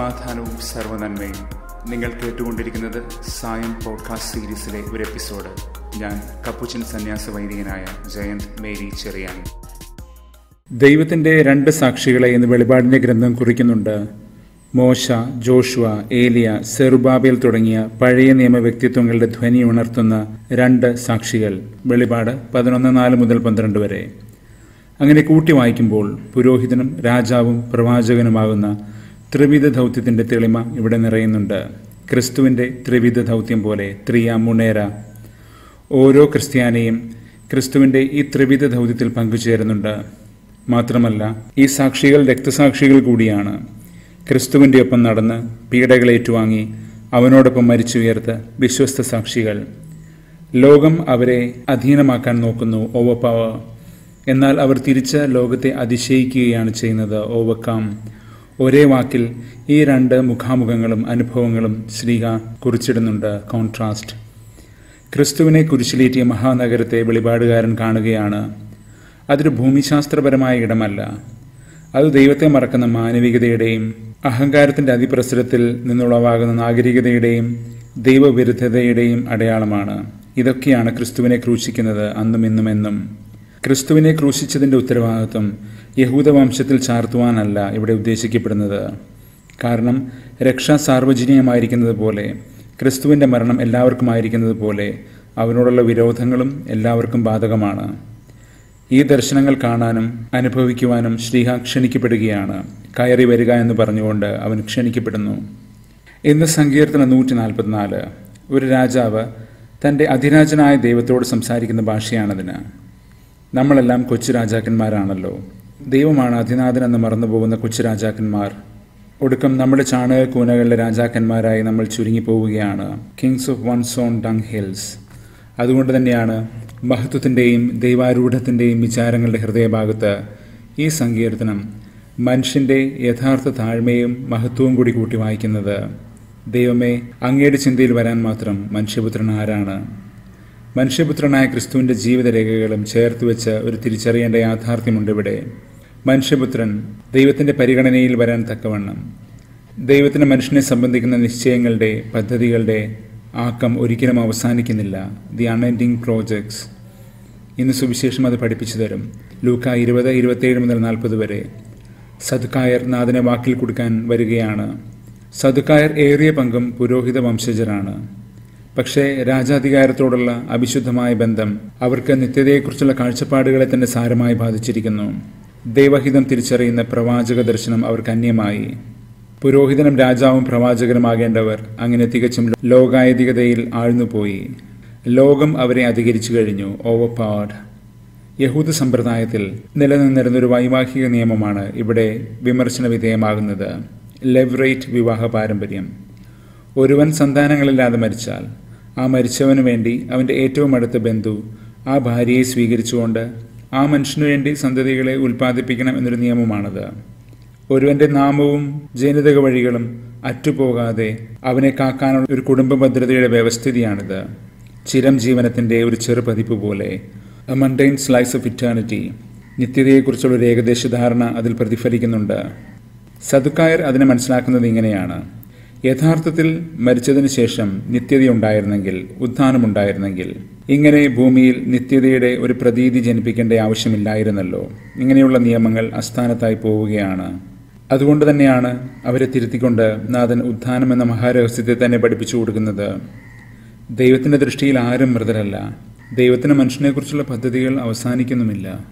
സമാധാനവും സർവനന്മയും നിങ്ങൾ കേട്ടുകൊണ്ടിരിക്കുന്നത് സായം പോഡ്കാസ്റ്റ് സീരീസിലെ ഒരു എപ്പിസോഡ് ഞാൻ കപ്പുച്ചൻ സന്യാസ വൈദികനായ ജയന്ത് മേരി ചെറിയാൻ ദൈവത്തിൻ്റെ രണ്ട് സാക്ഷികളെ എന്ന് വെളിപാടിൻ്റെ ഗ്രന്ഥം കുറിക്കുന്നുണ്ട് മോശ ജോഷുവ ഏലിയ സെറുബാബേൽ തുടങ്ങിയ പഴയ നിയമ വ്യക്തിത്വങ്ങളുടെ ധ്വനി ഉണർത്തുന്ന രണ്ട് സാക്ഷികൾ വെളിപാട് പതിനൊന്ന് നാല് മുതൽ പന്ത്രണ്ട് വരെ അങ്ങനെ കൂട്ടി വായിക്കുമ്പോൾ പുരോഹിതനും രാജാവും പ്രവാചകനുമാകുന്ന ത്രിവിധ ദൗത്യത്തിൻ്റെ തെളിമ ഇവിടെ നിറയുന്നുണ്ട് ക്രിസ്തുവിൻ്റെ ത്രിവിധ ദൗത്യം പോലെ ത്രിയ മുണേര ഓരോ ക്രിസ്ത്യാനിയും ക്രിസ്തുവിൻ്റെ ഈ ത്രിവിധ ദൗത്യത്തിൽ പങ്കുചേരുന്നുണ്ട് മാത്രമല്ല ഈ സാക്ഷികൾ രക്തസാക്ഷികൾ കൂടിയാണ് ക്രിസ്തുവിൻ്റെ ഒപ്പം നടന്ന് പീഡകൾ ഏറ്റുവാങ്ങി അവനോടൊപ്പം മരിച്ചുയർത്ത് വിശ്വസ്ത സാക്ഷികൾ ലോകം അവരെ അധീനമാക്കാൻ നോക്കുന്നു ഓവർ എന്നാൽ അവർ തിരിച്ച് ലോകത്തെ അതിശയിക്കുകയാണ് ചെയ്യുന്നത് ഓവർകം ഒരേ വാക്കിൽ ഈ രണ്ട് മുഖാമുഖങ്ങളും അനുഭവങ്ങളും ശ്രീക കുറിച്ചിടുന്നുണ്ട് കോൺട്രാസ്റ്റ് ക്രിസ്തുവിനെ കുരിശിലേറ്റിയ മഹാനഗരത്തെ വെളിപാടുകാരൻ കാണുകയാണ് അതൊരു ഭൂമിശാസ്ത്രപരമായ ഇടമല്ല അത് ദൈവത്തെ മറക്കുന്ന മാനവികതയുടെയും അഹങ്കാരത്തിൻ്റെ അതിപ്രസരത്തിൽ നിന്നുളവാകുന്ന നാഗരികതയുടെയും ദൈവവിരുദ്ധതയുടെയും അടയാളമാണ് ഇതൊക്കെയാണ് ക്രിസ്തുവിനെ ക്രൂശിക്കുന്നത് അന്നും ഇന്നും എന്നും ക്രിസ്തുവിനെ ക്രൂശിച്ചതിൻ്റെ ഉത്തരവാദിത്വം യഹൂദവംശത്തിൽ ചാർത്തുവാനല്ല ഇവിടെ ഉദ്ദേശിക്കപ്പെടുന്നത് കാരണം രക്ഷ സാർവജനീയമായിരിക്കുന്നത് പോലെ ക്രിസ്തുവിൻ്റെ മരണം എല്ലാവർക്കുമായിരിക്കുന്നത് പോലെ അവനോടുള്ള വിരോധങ്ങളും എല്ലാവർക്കും ബാധകമാണ് ഈ ദർശനങ്ങൾ കാണാനും അനുഭവിക്കുവാനും ശ്രീഹ ക്ഷണിക്കപ്പെടുകയാണ് കയറി വരിക എന്ന് പറഞ്ഞുകൊണ്ട് അവൻ ക്ഷണിക്കപ്പെടുന്നു ഇന്ന് സങ്കീർത്തനം നൂറ്റി നാൽപ്പത്തിനാല് ഒരു രാജാവ് തൻ്റെ അധിരാജനായ ദൈവത്തോട് സംസാരിക്കുന്ന ഭാഷയാണതിന് നമ്മളെല്ലാം കൊച്ചു രാജാക്കന്മാരാണല്ലോ ദൈവമാണ് അധിനാഥൻ എന്ന് മറന്നുപോകുന്ന കൊച്ചു രാജാക്കന്മാർ ഒടുക്കം നമ്മുടെ ചാണക കൂനകളിലെ രാജാക്കന്മാരായി നമ്മൾ ചുരുങ്ങിപ്പോവുകയാണ് kings of one zone dung hills അതുകൊണ്ട് തന്നെയാണ് മഹത്വത്തിൻ്റെയും ദൈവാരൂഢത്തിൻ്റെയും വിചാരങ്ങളുടെ ഹൃദയഭാഗത്ത് ഈ സങ്കീർത്തനം മനുഷ്യൻ്റെ യഥാർത്ഥ താഴ്മയും മഹത്വവും കൂടി കൂട്ടി വായിക്കുന്നത് ദൈവമേ അങ്ങയുടെ ചിന്തയിൽ വരാൻ മാത്രം മനുഷ്യപുത്രൻ ആരാണ് മനുഷ്യപുത്രനായ ക്രിസ്തുവിൻ്റെ ജീവിതരേഖകളും ചേർത്ത് വെച്ച് ഒരു തിരിച്ചറിയേണ്ട യാഥാർത്ഥ്യമുണ്ട് ഇവിടെ മനുഷ്യപുത്രൻ ദൈവത്തിൻ്റെ പരിഗണനയിൽ വരാൻ തക്കവണ്ണം ദൈവത്തിന് മനുഷ്യനെ സംബന്ധിക്കുന്ന നിശ്ചയങ്ങളുടെ പദ്ധതികളുടെ ആക്കം ഒരിക്കലും അവസാനിക്കുന്നില്ല ദി അൺഎൻഡിങ് പ്രോജക്ട്സ് ഇന്ന് സുവിശേഷം അത് പഠിപ്പിച്ചു തരും ലൂക്ക ഇരുപത് ഇരുപത്തേഴ് മുതൽ നാൽപ്പത് വരെ സദ്കായർ നാഥനെ വാക്കിൽ കൊടുക്കാൻ വരികയാണ് സദ്കായർ ഏറിയ പങ്കും പുരോഹിത വംശജരാണ് പക്ഷേ രാജാധികാരത്തോടുള്ള അവിശുദ്ധമായ ബന്ധം അവർക്ക് നിത്യതയെക്കുറിച്ചുള്ള കാഴ്ചപ്പാടുകളെ തന്നെ സാരമായി ബാധിച്ചിരിക്കുന്നു ദൈവഹിതം തിരിച്ചറിയുന്ന പ്രവാചക ദർശനം അവർക്ക് അന്യമായി പുരോഹിതനും രാജാവും പ്രവാചകനുമാകേണ്ടവർ അങ്ങനെ തികച്ചും ലോകായതികതയിൽ ആഴ്ന്നുപോയി ലോകം അവരെ അധികരിച്ചു കഴിഞ്ഞു ഓവർ പവർഡ് യഹൂദ സമ്പ്രദായത്തിൽ നിലനിന്നിരുന്നൊരു വൈവാഹിക നിയമമാണ് ഇവിടെ വിമർശന വിധേയമാകുന്നത് ലെവറേറ്റ് വിവാഹ പാരമ്പര്യം ഒരുവൻ സന്താനങ്ങളില്ലാതെ മരിച്ചാൽ ആ മരിച്ചവന് വേണ്ടി അവൻ്റെ ഏറ്റവും അടുത്ത ബന്ധു ആ ഭാര്യയെ സ്വീകരിച്ചുകൊണ്ട് ആ മനുഷ്യനു വേണ്ടി സന്തതികളെ ഉൽപ്പാദിപ്പിക്കണം എന്നൊരു നിയമമാണത് ഒരുവന്റെ നാമവും ജനിതക വഴികളും അറ്റുപോകാതെ അവനെ കാക്കാനുള്ള ഒരു കുടുംബ ഭദ്രതയുടെ വ്യവസ്ഥിതിയാണിത് ചിരം ജീവനത്തിൻ്റെ ഒരു ചെറുപതിപ്പ് പോലെ a mundane slice of eternity നിത്യതയെക്കുറിച്ചുള്ള ഒരു ഏകദേശ ധാരണ അതിൽ പ്രതിഫലിക്കുന്നുണ്ട് സതുക്കായർ അതിനെ മനസ്സിലാക്കുന്നത് ഇങ്ങനെയാണ് യഥാർത്ഥത്തിൽ മരിച്ചതിന് ശേഷം നിത്യതയുണ്ടായിരുന്നെങ്കിൽ ഉത്ഥാനമുണ്ടായിരുന്നെങ്കിൽ ഇങ്ങനെ ഭൂമിയിൽ നിത്യതയുടെ ഒരു പ്രതീതി ജനിപ്പിക്കേണ്ട ആവശ്യമില്ലായിരുന്നല്ലോ ഇങ്ങനെയുള്ള നിയമങ്ങൾ അസ്ഥാനത്തായി പോവുകയാണ് അതുകൊണ്ട് തന്നെയാണ് അവരെ തിരുത്തിക്കൊണ്ട് നാഥൻ ഉത്ഥാനം എന്ന മഹാരഹസ്യത്തെ തന്നെ പഠിപ്പിച്ചു കൊടുക്കുന്നത് ദൈവത്തിൻ്റെ ദൃഷ്ടിയിൽ ആരും മൃതരല്ല ദൈവത്തിന് മനുഷ്യനെക്കുറിച്ചുള്ള പദ്ധതികൾ അവസാനിക്കുന്നുമില്ല